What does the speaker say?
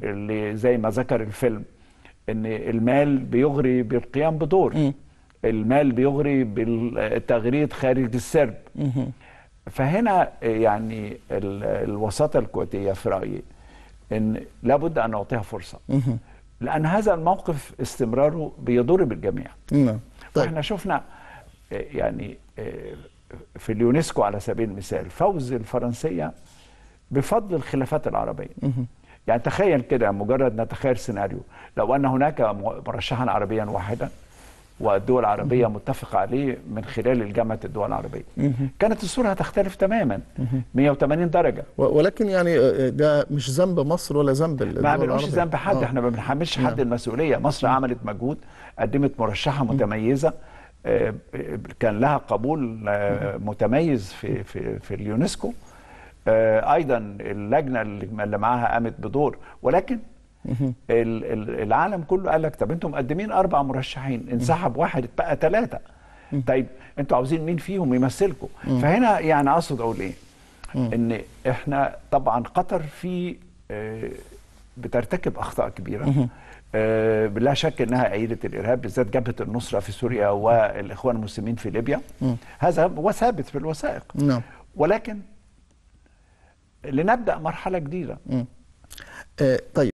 اللي زي ما ذكر الفيلم ان المال بيغري بالقيام بدور المال بيغري بالتغريد خارج السرب فهنا يعني ال- الوساطه الكويتيه في رايي ان لابد ان نعطيها فرصه لان هذا الموقف استمراره بيضر بالجميع نعم طيب واحنا شفنا آه، يعني آه، في اليونسكو على سبيل المثال فوز الفرنسيه بفضل الخلافات العربيه يعني تخيل كده مجرد نتخيل سيناريو لو ان هناك مرشحا عربيا واحدا والدول العربيه متفقه عليه من خلال جامعه الدول العربيه كانت الصوره هتختلف تماما 180 درجه و- ولكن يعني آه، ده مش ذنب مصر ولا ذنب الدول ما بنقولش العربية. ذنب حد آه. احنا ما بنحملش نعم. حد المسؤوليه مصر عملت مجهود قدمت مرشحه متميزه آه، كان لها قبول آه، متميز في في في اليونسكو آه، ايضا اللجنه اللي اللي معاها قامت بدور ولكن ال- ال- العالم كله قال لك طب انتم مقدمين اربع مرشحين انسحب واحد بقى ثلاثه طيب انتوا عاوزين مين فيهم يمثلكم فهنا يعني اقصد اقول ايه ان احنا طبعا قطر في آه، بترتكب اخطاء كبيره آه، بلا شك انها عيده الارهاب بالذات جبهه النصره في سوريا والاخوان المسلمين في ليبيا هذا هو ثابت في الوثائق نعم ولكن لنبدا مرحله جديده آه، طيب